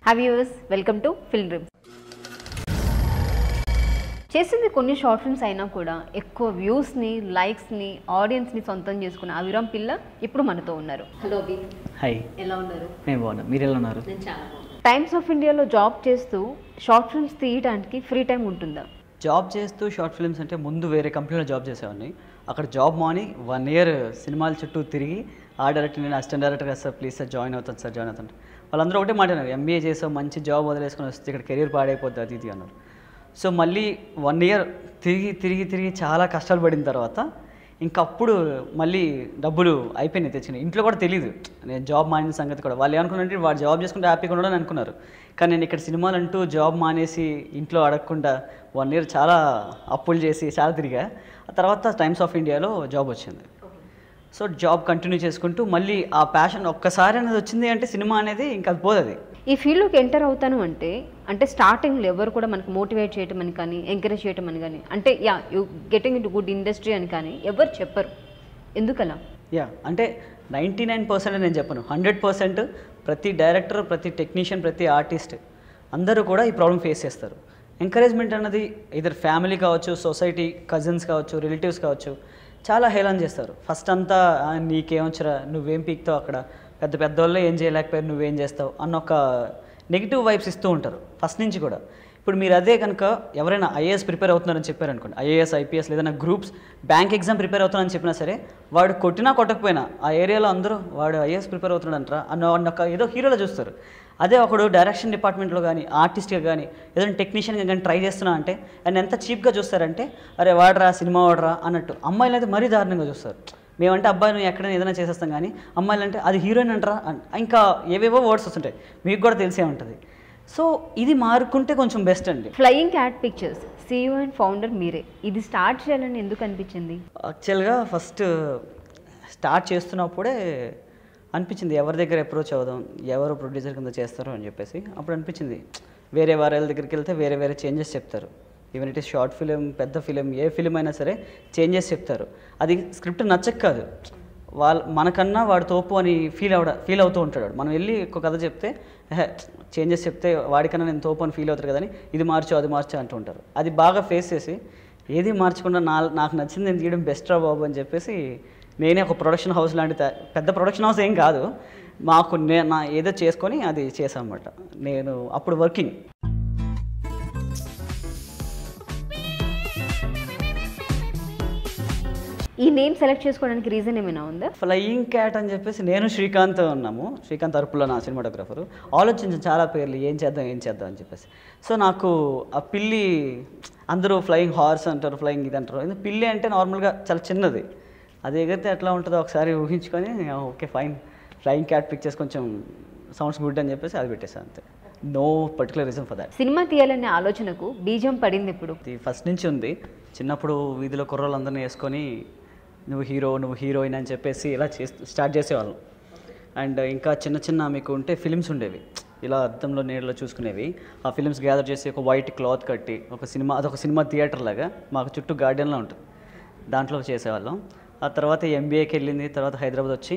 Have use welcome to film dreams చేసింది కొన్ని short films అయినా కూడా ఎక్కువ వ్యూస్ని లైక్స్ని ఆడియన్స్ని సొంతం చేసుకున్న అవిరామ్ పిల్ల ఇప్పుడు మనతో ఉన్నారు హలో అభి హాయ్ ఎలా ఉన్నారు నేను బాగున్నా మీరు ఎలా ఉన్నారు నేను చాలా టైమ్స్ ఆఫ్ ఇండియాలో జాబ్ చేస్తూ షార్ట్ ఫిల్మ్స్ తీయడానికి ఫ్రీ టైం ఉంటుందా జాబ్ చేస్తూ షార్ట్ ఫిల్మ్స్ అంటే ముందు వేరే కంపెనీలో జాబ్ చేసేవాడిని అక్కడ జాబ్ మాని వన్ ఇయర్ సినిమాల చుట్టూ తిరిగి ఆ డైరెక్టర్ నేను assistant director sir please sir join అవుతాను సార్ జాయిన్ అవుతాను వాళ్ళందరూ ఒకటే మాట అన్నారు ఎంబీఏ చేసావు మంచి జాబ్ వదిలేసుకొని వస్తే ఇక్కడ కెరీర్ పాడైపోద్ది అది ఇది అన్నారు సో మళ్ళీ వన్ ఇయర్ తిరిగి తిరిగి తిరిగి చాలా కష్టాలు పడిన తర్వాత ఇంకా అప్పుడు మళ్ళీ డబ్బులు అయిపోయినాయి తెచ్చినాయి ఇంట్లో కూడా తెలియదు నేను జాబ్ మానిన సంగతి కూడా వాళ్ళు ఏమనుకున్నారంటే వాడు జాబ్ చేసుకుంటే హ్యాపీగా ఉండడం అనుకున్నారు కానీ నేను ఇక్కడ సినిమాలు అంటూ జాబ్ మానేసి ఇంట్లో అడగకుండా వన్ ఇయర్ చాలా అప్పులు చేసి చాలా తిరిగా ఆ తర్వాత టైమ్స్ ఆఫ్ ఇండియాలో జాబ్ వచ్చింది సో జాబ్ కంటిన్యూ చేసుకుంటూ మళ్ళీ ఆ ప్యాషన్ ఒక్కసారి అనేది వచ్చింది అంటే సినిమా అనేది ఇంకా అది పోదు అది ఈ ఫీల్డ్లోకి ఎంటర్ అవుతాను అంటే అంటే స్టార్టింగ్లో ఎవరు కూడా మనకు మోటివేట్ చేయటం అని కానీ ఎంకరేజ్ చేయటం అని కానీ అంటే yeah you getting in good industry అని కానీ ఎవరు చెప్పరు ఎందుకలా యా అంటే నైంటీ నైన్ పర్సెంట్ నేను చెప్పను హండ్రెడ్ పర్సెంట్ ప్రతి డైరెక్టర్ ప్రతి టెక్నీషియన్ ప్రతి ఆర్టిస్ట్ అందరూ కూడా ఈ ప్రాబ్లం ఫేస్ చేస్తారు ఎంకరేజ్మెంట్ అన్నది ఇద్దరు ఫ్యామిలీ కావచ్చు సొసైటీ కజిన్స్ కావచ్చు రిలేటివ్స్ కావచ్చు చాలా హేళన చేస్తారు ఫస్ట్ అంతా "ఆ, నీకేమొచ్చరా నువ్వేం పీక్తావు అక్కడ పెద్ద పెద్దవాళ్ళు ఏం చేయలేకపోయారు నువ్వేం చేస్తావు అన్న ఒక నెగిటివ్ వైబ్స్ ఇస్తూ ఉంటారు ఫస్ట్ నుంచి కూడా ఇప్పుడు మీరు అదే కనుక ఎవరైనా ఐఏఎస్ ప్రిపేర్ అవుతున్నారని చెప్పారనుకోండి ఐఏఎస్ ఐపీఎస్ లేదన్నా గ్రూప్స్ బ్యాంక్ ఎగ్జామ్ ప్రిపేర్ అవుతున్నారని చెప్పినా సరే వాడు కొట్టినా కొట్టకపోయినా ఆ ఏరియాలో అందరూ వాడు ఐఏఎస్ ప్రిపేర్ అవుతున్నాడు అంటారా అన్న వాడిని ఒక ఏదో హీరోలో చూస్తారు అదే ఒకడు డైరెక్షన్ డిపార్ట్మెంట్లో కానీ ఆర్టిస్ట్గా కానీ ఏదైనా టెక్నీషియన్గా కానీ ట్రై చేస్తున్నా అంటే ఆయన ఎంత చీప్గా చూస్తారంటే అరే వాడరా సినిమా వాడరా అన్నట్టు అమ్మాయిలు అయితే మరీ దారుణంగా చూస్తారు మేమంటే అబ్బాయి నువ్వు ఎక్కడైనా ఏదైనా చేసేస్తాం కానీ అమ్మాయిలు అంటే అది హీరోయిన్ అంటారా అన్- ఇంకా ఏవేవో వర్డ్స్ వస్తుంటాయి మీకు కూడా తెలిసే ఉంటుంది సో ఇది మారుకుంటే కొంచెం బెస్ట్ అండి flying cat pictures CEO and founder మీరే ఇది స్టార్ట్ చేయాలని ఎందుకు అనిపించింది యాక్చువల్గా ఫస్ట్ స్టార్ట్ చేస్తున్నప్పుడే అనిపించింది ఎవరి దగ్గర అప్రోచ్ అవుదాం ఎవరు ప్రొడ్యూసర్ కింద చేస్తారు అని చెప్పేసి అప్పుడు అనిపించింది వేరే వారి దగ్గరికి వెళ్తే వేరే వేరే చేంజెస్ చెప్తారు even it is short film పెద్ద ఫిలిం ఏ ఫిలిం అయినా సరే చేంజెస్ చెప్తారు అది స్క్రిప్ట్ నచ్చక కాదు వాళ్ళ మనకన్నా వాడు తోపు అని ఫీల్ అవడ ఫీల్ అవుతూ ఉంటాడు వాడు. మనం వెళ్ళి ఒక కథ చెప్తే చేంజెస్ చెప్తే వాడికన్నా నేను తోపు అని ఫీల్ అవుతారు కదని ఇది మార్చు అది మార్చు అంటూ ఉంటారు అది బాగా ఫేస్ చేసి ఏది మార్చకుండా నా నాకు నచ్చింది నేను తీయడం బెస్ట్ రా బాబు అని చెప్పేసి నేనే ఒక ప్రొడక్షన్ హౌస్ లాంటి తయా- పెద్ద ప్రొడక్షన్ హౌస్ ఏం కాదు మాకు నే నా ఏదో చేసుకొని అది చేసామన్నమాట నేను అప్పుడు వర్కింగ్ ఈ నేమ్ సెలెక్ట్ చేసుకోవడానికి రీజన్ ఏమైనా ఉందా ఫ్లయింగ్ క్యాట్ అని చెప్పేసి నేను శ్రీకాంత్ ఉన్నాము శ్రీకాంత్ అరుపులో నా సినిమాటోగ్రఫరు ఆలోచించాను చాలా పేర్లు ఏం చేద్దాం ఏం చేద్దాం అని చెప్పేసి సో నాకు ఆ పిల్లి అందరూ ఫ్లయింగ్ హార్స్ అంటారు ఫ్లయింగ్ ఇది అంటారు ఎందుకు పిల్లి అంటే నార్మల్గా చాలా చిన్నది అది ఎగిరితే ఎట్లా ఉంటుందో ఒకసారి ఊహించుకొని okay fine flying cat pictures కొంచెం సౌండ్స్ గుడ్ అని చెప్పేసి అది పెట్టేసాను అంతే no particular reason for that సినిమా తీయాలనే ఆలోచనకు బీజం పడింది ఇప్పుడు ఇది ఫస్ట్ నుంచి ఉంది చిన్నప్పుడు వీధిలో కుర్రోళ్ళందరినీ వేసుకొని నువ్వు హీరో నువ్వు హీరోయిన్ అని చెప్పేసి ఇలా చేస్తూ స్టార్ట్ చేసేవాళ్ళం అండ్ ఇంకా చిన్న చిన్న మీకు ఉంటే ఫిలిమ్స్ ఉండేవి ఇలా అద్దంలో నీళ్ళలో చూసుకునేవి ఆ ఫిలిమ్స్ గ్యాదర్ చేసి ఒక వైట్ క్లాత్ కట్టి ఒక సినిమా అదొక సినిమా థియేటర్ లాగా మాకు చుట్టూ గార్డెన్లో ఉంటుంది దాంట్లో చేసేవాళ్ళం ఆ తర్వాత ఎంబీఏకి వెళ్ళింది తర్వాత హైదరాబాద్ వచ్చి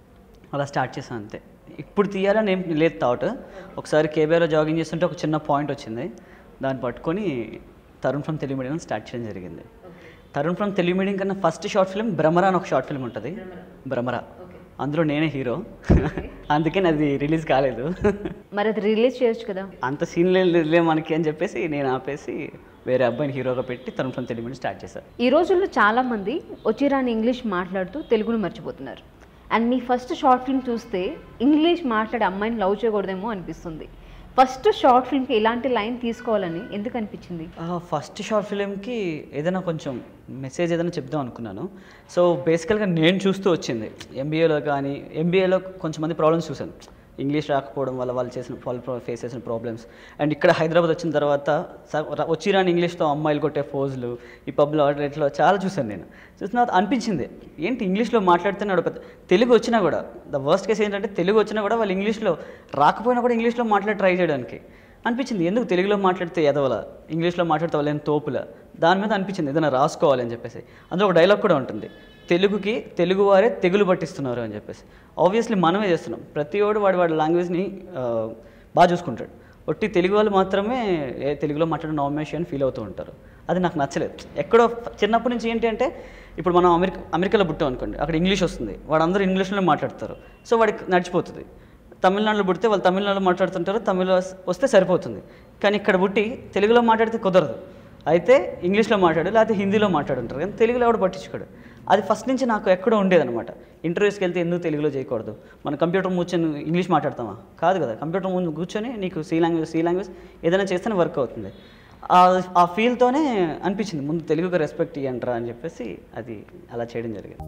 అలా స్టార్ట్ చేశాను అంతే ఇప్పుడు తీయాలని ఏం లేదు థాట్ ఒకసారి కేబీఆర్లో జాగింగ్ చేస్తుంటే ఒక చిన్న పాయింట్ వచ్చింది దాన్ని పట్టుకొని Tarun from Telugu medium start చేయడం జరిగింది తరుణ్ ఫ్రమ్ తెలుగు మీడియం కన్నా ఫస్ట్ షార్ట్ ఫిల్మ్ భ్రమరా అని ఒక షార్ట్ ఫిల్మ్ ఉంటుంది భ్రమరా అందులో నేనే హీరో అందుకని అది రిలీజ్ కాలేదు మరి అది రిలీజ్ చేయొచ్చు కదా అంత సీన్ లేదులే మనకి అని చెప్పేసి నేను ఆపేసి వేరే అబ్బాయిని హీరోగా పెట్టి Tarun from Telugu medium start చేశాను ఈ రోజుల్లో చాలా మంది వచ్చిరాని ఇంగ్లీష్ మాట్లాడుతూ తెలుగును మర్చిపోతున్నారు అండ్ మీ ఫస్ట్ షార్ట్ ఫిల్మ్ చూస్తే ఇంగ్లీష్ మాట్లాడే అమ్మాయిని లవ్ చేయకూడదేమో అనిపిస్తుంది ఫస్ట్ షార్ట్ ఫిల్మ్కి ఇలాంటి లైన్ తీసుకోవాలని ఎందుకు అనిపించింది ఫస్ట్ షార్ట్ ఫిలింకి ఏదైనా కొంచెం మెసేజ్ ఏదైనా చెప్దాం అనుకున్నాను సో బేసికల్గా నేను చూస్తూ వచ్చింది ఎంబీఏలో కానీ ఎంబీఏలో కొంచెం మంది ప్రాబ్లమ్స్ చూశాను ఇంగ్లీష్ రాకపోవడం వల్ల వాళ్ళు చేసిన వాళ్ళు ఫేస్ చేసిన ప్రాబ్లమ్స్ అండ్ ఇక్కడ హైదరాబాద్ వచ్చిన తర్వాత స- ర- వచ్చి రాని ఇంగ్లీష్తో అమ్మాయిలు కొట్టే ఫోజులు ఈ పబ్లో ఇట్లా చాలా చూశాను నేను చూసిన తర్వాత అనిపించింది ఏంటి ఇంగ్లీష్లో మాట్లాడుతున్నాడు పెద్ద తెలుగు వచ్చినా కూడా ద వర్స్ట్ కేసు ఏంటంటే తెలుగు వచ్చినా కూడా వాళ్ళు ఇంగ్లీష్లో రాకపోయినా కూడా ఇంగ్లీష్లో మాట్లాడి ట్రై చేయడానికి అనిపించింది ఎందుకు తెలుగులో మాట్లాడితే ఎదవల ఇంగ్లీష్లో మాట్లాడితే వాళ్ళు ఏం తోపుల దాని మీద అనిపించింది ఏదైనా రాసుకోవాలి అని చెప్పేసి అందులో ఒక డైలాగ్ కూడా ఉంటుంది తెలుగుకి తెలుగు వారే తెగులు పట్టిస్తున్నారు అని చెప్పేసి ఆబ్వియస్లీ మనమే చేస్తున్నాం ప్రతి వాడు వాడి వాడి లాంగ్వేజ్ని బాగా చూసుకుంటాడు ఒట్టి తెలుగు వాళ్ళు మాత్రమే ఏ తెలుగులో మాట్లాడిన నామేషన్ అని ఫీల్ అవుతూ ఉంటారు అది నాకు నచ్చలేదు ఎక్కడో చిన్నప్పటి నుంచి ఏంటి అంటే ఇప్పుడు మనం అమెరికా అమెరికాలో పుట్టాం అనుకోండి అక్కడ ఇంగ్లీష్ వస్తుంది వాడందరూ ఇంగ్లీష్లోనే మాట్లాడతారు సో వాడికి నడిచిపోతుంది తమిళనాడులో పుడితే వాళ్ళు తమిళనాడులో మాట్లాడుతుంటారు తమిళ వస్తే సరిపోతుంది కానీ ఇక్కడ పుట్టి తెలుగులో మాట్లాడితే కుదరదు అయితే ఇంగ్లీష్లో మాట్లాడు లేకపోతే హిందీలో మాట్లాడుంటారు కానీ తెలుగులో ఎవడు పట్టించుకోడు అది ఫస్ట్ నుంచి నాకు ఎక్కడో ఉండేదన్నమాట ఇంటర్వ్యూస్కి వెళ్తే ఎందుకు తెలుగులో చేయకూడదు మన కంప్యూటర్ కూర్చొని ఇంగ్లీష్ మాట్లాడతామా కాదు కదా కంప్యూటర్ ముందు కూర్చొని నీకు సి లాంగ్వేజ్ సి లాంగ్వేజ్ ఏదైనా చేస్తేనే వర్క్ అవుతుంది ఆ- ఆ ఫీల్తోనే అనిపించింది ముందు తెలుగుకి రెస్పెక్ట్ ఇవ్వంటారా అని చెప్పేసి అది అలా చేయడం జరిగింది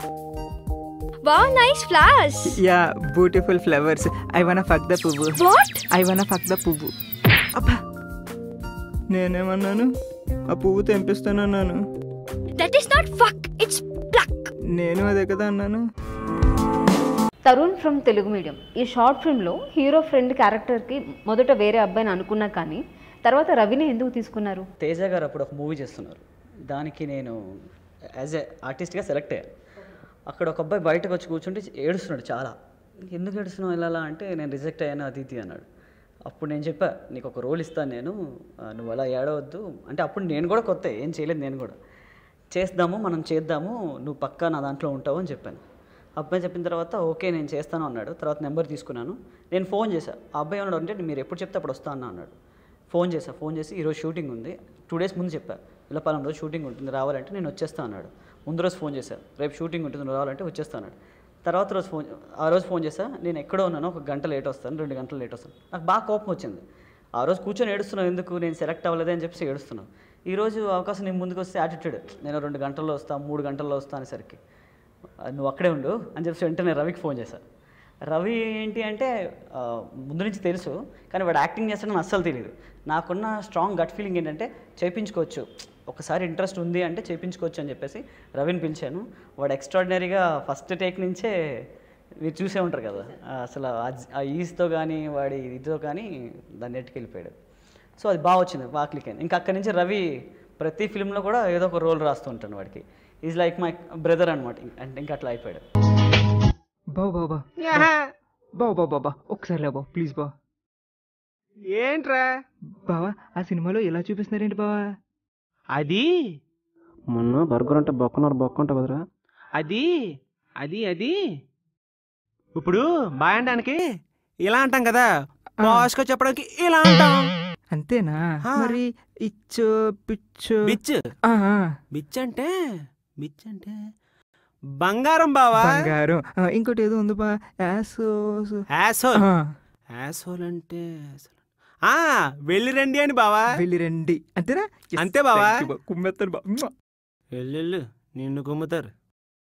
Wow, nice flowers. Yeah beautiful flowers I want fuck the పువ్వు What? I want fuck the పువ్వు అబ్బా నేనేమన్నాను ఆ పువ్వు తెంపిస్తానన్నాను That is not fuck, it's pluck. నేను అదే కదా అన్నాను తరుణ్ ఫ్రమ్ తెలుగు మీడియం ఈ షార్ట్ ఫిల్మ్లో హీరో ఫ్రెండ్ క్యారెక్టర్కి మొదట వేరే అబ్బాయిని అనుకున్నా కానీ తర్వాత రవిని ఎందుకు తీసుకున్నారు తేజ గారు అప్పుడు ఒక మూవీ చేస్తున్నారు దానికి నేను యాజ్ ఏ ఆర్టిస్ట్గా సెలెక్ట్ అయ్యాను అక్కడ ఒక అబ్బాయి బయటకు వచ్చి కూర్చుంటే ఏడుస్తున్నాడు చాలా ఎందుకు ఏడుస్తున్నావు ఇలా అంటే నేను రిజెక్ట్ అయ్యాను అది ఇది అన్నాడు అప్పుడు నేను చెప్పా నీకు ఒక రోల్ ఇస్తాను నేను ఆ, నువ్వు అలా ఏడవద్దు అంటే అప్పుడు నేను కూడా కొత్త ఏం చేయలేదు నేను కూడా చేద్దాము మనం చేద్దాము నువ్వు పక్కా నా దాంట్లో ఉంటావు అని చెప్పాను అబ్బాయి చెప్పిన తర్వాత ఓకే నేను చేస్తాను అన్నాడు తర్వాత నెంబర్ తీసుకున్నాను నేను ఫోన్ చేశాను ఆ అబ్బాయి అన్నాడు అంటే మీరు ఎప్పుడు చెప్తే అప్పుడు వస్తా అన్నా అన్నాడు ఫోన్ చేశా ఫోన్ చేసి ఈరోజు షూటింగ్ ఉంది టూ డేస్ ముందు చెప్పా ఇలా పలానా రోజు షూటింగ్ ఉంటుంది రావాలంటే నేను వచ్చేస్తా అన్నాడు ముందు రోజు ఫోన్ చేశా రేపు షూటింగ్ ఉంటుంది నువ్వు రావాలంటే వచ్చేస్తా అన్నాడు తర్వాత రోజు ఫోన్ ఆ రోజు ఫోన్ చేశా నేను ఎక్కడో ఉన్నాను ఒక గంట లేట్ వస్తాను రెండు గంటలు లేట్ వస్తాను నాకు బాగా కోపం వచ్చింది ఆ రోజు కూర్చొని ఏడుస్తున్నావు ఎందుకు నేను సెలెక్ట్ అవ్వలేదే అని చెప్పేసి ఏడుస్తున్నావు ఈ రోజు అవకాశం నేను ముందుకు వస్తే యాటిట్యూడ్ నేను రెండు గంటల్లో వస్తా మూడు గంటల్లో వస్తా అనేసరికి "ఆ, నువ్వు అక్కడే ఉండు అని చెప్పేసి వెంటనే రవికి ఫోన్ చేశా రవి ఏంటి అంటే ఆ, ముందు నుంచి తెలుసు కానీ వాడు యాక్టింగ్ చేస్తాడని అస్సలు తెలియదు నాకున్న స్ట్రాంగ్ గట్ ఫీలింగ్ ఏంటంటే చేయించుకోవచ్చు ఒకసారి ఇంట్రెస్ట్ ఉంది అంటే చేయించుకోవచ్చు అని చెప్పేసి రవిని పిలిచాను వాడు ఎక్స్ట్రాడినరీగా ఫస్ట్ టేక్ నుంచే మీరు చూసే ఉంటారు కదా ఆ, అసలు ఆ- ఆ ఈజ్తో కానీ వాడి ఇదితో కానీ దాన్ని నెట్టుకెళ్ళిపోయాడు సో అది బాగా వచ్చింది బాగా క్లిక్ అయింది ఇంకా అక్కడి నుంచి రవి ప్రతి ఫిల్మ్లో కూడా ఏదో ఒక రోల్ రాస్తూ ఉంటాను వాడికి ఈజ్ లైక్ మై బ్రదర్ అనమాట అంటే ఇంకా అట్లా అయిపోయాడు బావు బాబా బావు బాబా బాబా ఒకసారి లేబా ప్లీజ్ బా ఏంట్రా బావా ఆ సినిమాలో ఎలా చూపిస్తున్నారేంటి బావా అది మొన్న బర్గర్ అంటే బొక్కన్నారు బొక్క ఉంటావు కదరా అది అది అది ఇప్పుడు బాగడానికి ఇలా అంటాం కదా పాష్గా చెప్పడానికి ఇలా అంటాం అంతేనా ఆ. మరి ఇచ్చు పిచ్చు బిచ్ ఆ, ఆ, బిచ్ అంటే బిచ్ అంటే బంగారం బావా బంగారం ఆ, ఇంకోటి ఏదో ఉంది బా యాసోస్ యాసోల్ ఆ, యాసోల్ అంటే యాసోల్. ఆ వెళ్ళి రండి అని బావా వెళ్ళి రండి అంతేనా Yes, అంతే బావా. thank you బా. కుమ్మేస్తాను బా మ్వా. వెళ్ళు నిన్ను కుమ్ముతారు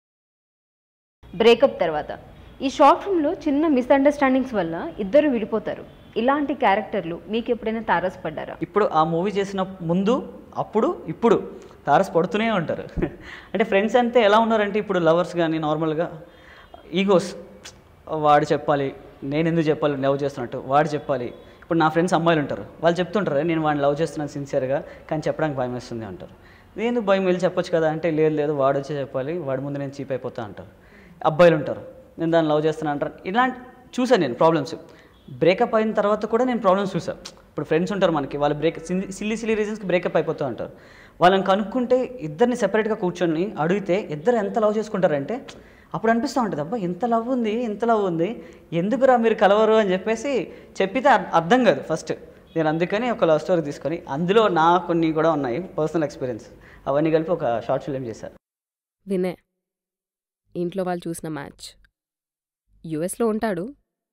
బ్రేకప్ తర్వాత ఈ షార్ట్ ఫిల్మ్లో చిన్న మిస్అండర్స్టాండింగ్స్ వల్ల ఇద్దరు విడిపోతారు ఇలాంటి క్యారెక్టర్లు మీకు ఎప్పుడైనా తారసపడ్డారా ఇప్పుడు ఆ మూవీ చేసిన ముందు అప్పుడు ఇప్పుడు తారస్ పడుతూనే ఉంటారు అంటే ఫ్రెండ్స్ అంతే ఎలా ఉన్నారంటే ఇప్పుడు లవర్స్ కానీ నార్మల్గా ఈగోస్ వాడు చెప్పాలి నేను ఎందుకు చెప్పాలి లవ్ చేస్తున్నట్టు వాడు చెప్పాలి ఇప్పుడు నా ఫ్రెండ్స్ అమ్మాయిలు ఉంటారు వాళ్ళు చెప్తుంటారు నేను వాడిని లవ్ చేస్తున్నాను సిన్సియర్గా కానీ చెప్పడానికి భయం వేస్తుంది అంటారు నేను ఎందుకు భయం వెళ్ళి చెప్పొచ్చు కదా అంటే లేదు లేదు వాడు వచ్చే చెప్పాలి వాడి ముందు నేను చీప్ అయిపోతా అంటారు అబ్బాయిలు ఉంటారు నేను దాన్ని లవ్ చేస్తున్నా అంటారు ఇలాంటి చూసాను నేను ప్రాబ్లమ్స్ బ్రేకప్ అయిన తర్వాత కూడా నేను ప్రాబ్లమ్స్ చూసాను ఇప్పుడు ఫ్రెండ్స్ ఉంటారు మనకి వాళ్ళు బ్రేక్ సిల్లీ సిల్లీ రీజన్స్కి బ్రేకప్ అయిపోతూ ఉంటారు వాళ్ళని కనుక్కుంటే ఇద్దరిని సెపరేట్గా కూర్చొని అడిగితే ఇద్దరు ఎంత లవ్ చేసుకుంటారంటే అప్పుడు అనిపిస్తూ ఉంటుంది అబ్బా ఎంత లవ్ ఉంది ఎంత లవ్ ఉంది ఎందుకురా మీరు కలవరు అని చెప్పేసి చెప్పితే అర్- అర్థం కాదు ఫస్ట్ నేను అందుకని ఒక లవ్ స్టోరీ తీసుకొని అందులో నా కొన్ని కూడా ఉన్నాయి పర్సనల్ ఎక్స్పీరియన్స్ అవన్నీ కలిపి ఒక షార్ట్ ఫిల్మ్ చేశాను వినే ఇంట్లో వాళ్ళు చూసిన మ్యాచ్ యుఎస్లో ఉంటాడు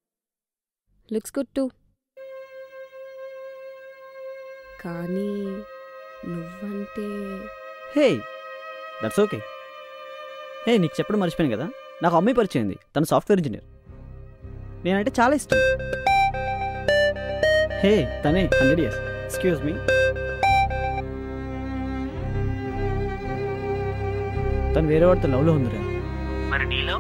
లుక్స్ గుడ్ టు కానీ నువ్వంటే హే దట్స్ ఓకే హే నీకు చెప్పడం మర్చిపోయాను కదా నాకు అమ్మాయి పరిచయం అయింది తను సాఫ్ట్వేర్ ఇంజనీర్ నేనంటే చాలా ఇష్టం హే తనే హండ్రెడ్ ఇయర్స్ ఎక్స్క్యూజ్ మీ తను వేరే వాడితో లవ్లో ఉందిరా మరి నీలో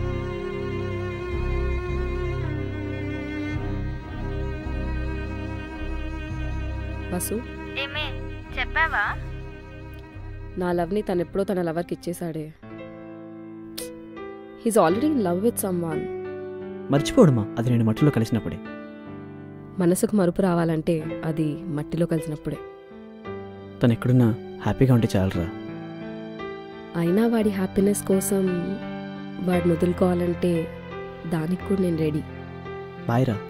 వసు ఏమే చెప్పావా నా లవ్ని తను ఎప్పుడో తన లవర్కి ఇచ్చేశాడే he's already in love with someone మర్చిపోవడమా అది నేను మట్టిలో కలిసినప్పుడే మనసుకు మరుపు రావాలంటే అది మట్టిలో కలిసినప్పుడే తను ఎక్కడున్నా హ్యాపీగా ఉంటే చాలరా అయినా వాడి హ్యాపీనెస్ కోసం వాడిని వదులుకోవాలంటే దానికి కూడా నేను రెడీ బాయ్ రా